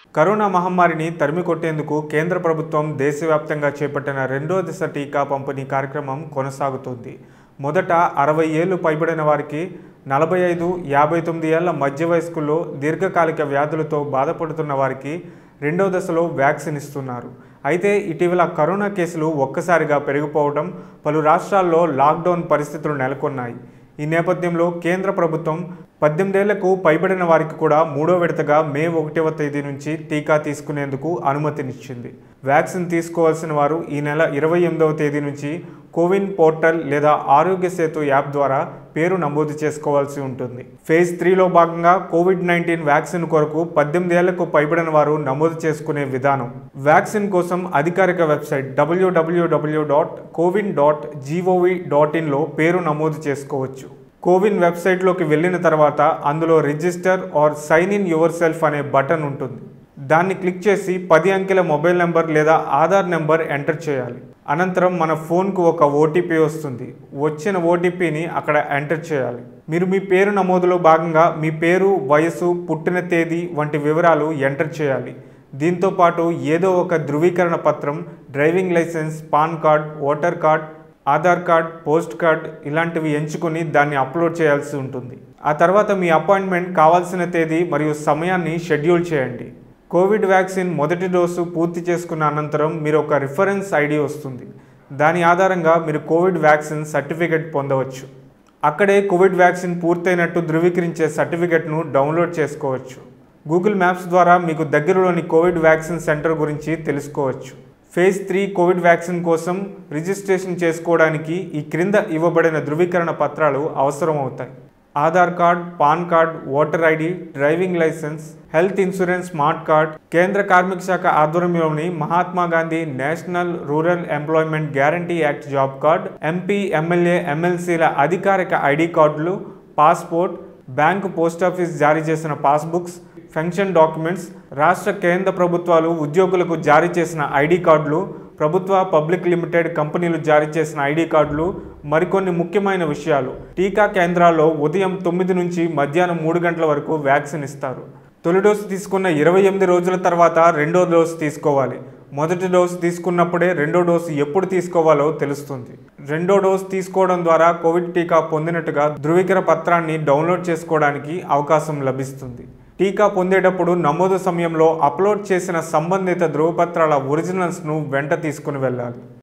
corona మహమ్మారిని తరిమి కొట్టేందుకు కేంద్ర ప్రభుత్వం దేశవ్యాప్తంగా చేపట్టిన రెండో దశ టీకా పంపిణీ కార్యక్రమం కొనసాగుతుంది మొదట అరవై ఏళ్లు పైబడిన వారికి నలభై ఐదు యాభై తొమ్మిది ఏళ్ల మధ్య వయస్కుల్లో దీర్ఘకాలిక వ్యాధులతో బాధపడుతున్న వారికి రెండో దశలో వ్యాక్సిన్ ఇస్తున్నారు అయితే ఇటీవల కరోనా కేసులు ఒక్కసారిగా పెరిగిపోవడం పలు రాష్ట్రాల్లో లాక్డౌన్ పరిస్థితులు నెలకొన్నాయి ఈ నేపథ్యంలో కేంద్ర ప్రభుత్వం పద్దెనిమిదేళ్లకు పైబడిన వారికి కూడా మూడో విడతగా మే ఒకటవ తేదీ నుంచి టీకా తీసుకునేందుకు అనుమతినిచ్చింది వ్యాక్సిన్ తీసుకోవాల్సిన వారు ఈ నెల ఇరవై ఎనిమిదవ తేదీ నుంచి కోవిన్ పోర్టల్ లేదా ఆరోగ్య సేతు యాప్ ద్వారా పేరు నమోదు చేసుకోవాల్సి ఉంటుంది ఫేజ్ త్రీలో భాగంగా కోవిడ్ నైన్టీన్ వ్యాక్సిన్ కొరకు పద్దెనిమిది ఏళ్లకు పైబడిన వారు నమోదు చేసుకునే విధానం వ్యాక్సిన్ కోసం అధికారిక website W W W dot CoWIN dot G O V dot ఇన్లో పేరు నమోదు చేసుకోవచ్చు కోవిన్ వెబ్సైట్లోకి వెళ్ళిన తర్వాత అందులో register or sign in yourself అనే బటన్ ఉంటుంది దాన్ని క్లిక్ చేసి పది అంకెల మొబైల్ నెంబర్ లేదా ఆధార్ నెంబర్ ఎంటర్ చేయాలి అనంతరం మన ఫోన్కు ఒక ఓటీపీ వస్తుంది వచ్చిన ఓటీపీని అక్కడ ఎంటర్ చేయాలి మీరు మీ పేరు నమోదులో భాగంగా మీ పేరు వయసు పుట్టిన తేదీ వంటి వివరాలు ఎంటర్ చేయాలి దీంతో పాటు ఏదో ఒక ధృవీకరణ పత్రం driving licence PAN card voter card Aadhaar card post card ఇలాంటివి ఎంచుకొని దాన్ని అప్లోడ్ చేయాల్సి ఉంటుంది ఆ తర్వాత మీ అపాయింట్మెంట్ కావాల్సిన తేదీ మరియు సమయాన్ని షెడ్యూల్ చేయండి కోవిడ్ వ్యాక్సిన్ మొదటి డోసు పూర్తి చేసుకున్న అనంతరం మీరు ఒక రిఫరెన్స్ ఐడి వస్తుంది దాని ఆధారంగా మీరు కోవిడ్ వ్యాక్సిన్ సర్టిఫికెట్ పొందవచ్చు అక్కడే కోవిడ్ వ్యాక్సిన్ పూర్తయినట్టు ధృవీకరించే సర్టిఫికెట్ను డౌన్లోడ్ చేసుకోవచ్చు గూగుల్ మ్యాప్స్ ద్వారా మీకు దగ్గరలోని కోవిడ్ వ్యాక్సిన్ సెంటర్ గురించి తెలుసుకోవచ్చు ఫేజ్ త్రీ కోవిడ్ వ్యాక్సిన్ కోసం రిజిస్ట్రేషన్ చేసుకోవడానికి ఈ క్రింద ఇవ్వబడిన ధృవీకరణ పత్రాలు అవసరం అవుతాయి Aadhaar card PAN card voter ID driving licence health insurance smart card కేంద్ర కార్మిక శాఖ ఆధ్వర్యంలోని Mahatma Gandhi national rural employment guarantee act job card MP MLA ఎమ్మెల్సీల అధికారిక ఐడి కార్డులు పాస్పోర్ట్ బ్యాంకు పోస్ట్ ఆఫీస్ జారీ చేసిన పాస్బుక్స్ పెన్షన్ డాక్యుమెంట్స్ రాష్ట్ర కేంద్ర ప్రభుత్వాలు ఉద్యోగులకు జారీ చేసిన ఐడి కార్డులు ప్రభుత్వ పబ్లిక్ లిమిటెడ్ కంపెనీలు జారీ చేసిన ఐడి కార్డులు మరికొన్ని ముఖ్యమైన విషయాలు టీకా కేంద్రాల్లో ఉదయం తొమ్మిది నుంచి మధ్యాహ్నం మూడు గంటల వరకు వ్యాక్సిన్ ఇస్తారు తొలి డోసు తీసుకున్న ఇరవై ఎనిమిది రోజుల తర్వాత రెండో డోసు తీసుకోవాలి మొదటి డోసు తీసుకున్నప్పుడే రెండో డోసు ఎప్పుడు తీసుకోవాలో తెలుస్తుంది రెండో డోసు తీసుకోవడం ద్వారా కోవిడ్ టీకా పొందినట్టుగా ధృవీకరణ పత్రాన్ని డౌన్లోడ్ చేసుకోవడానికి అవకాశం లభిస్తుంది టీకా పొందేటప్పుడు నమోదు సమయంలో అప్లోడ్ చేసిన సంబంధిత ధృవపత్రాల ఒరిజినల్స్ను వెంట తీసుకుని వెళ్ళాలి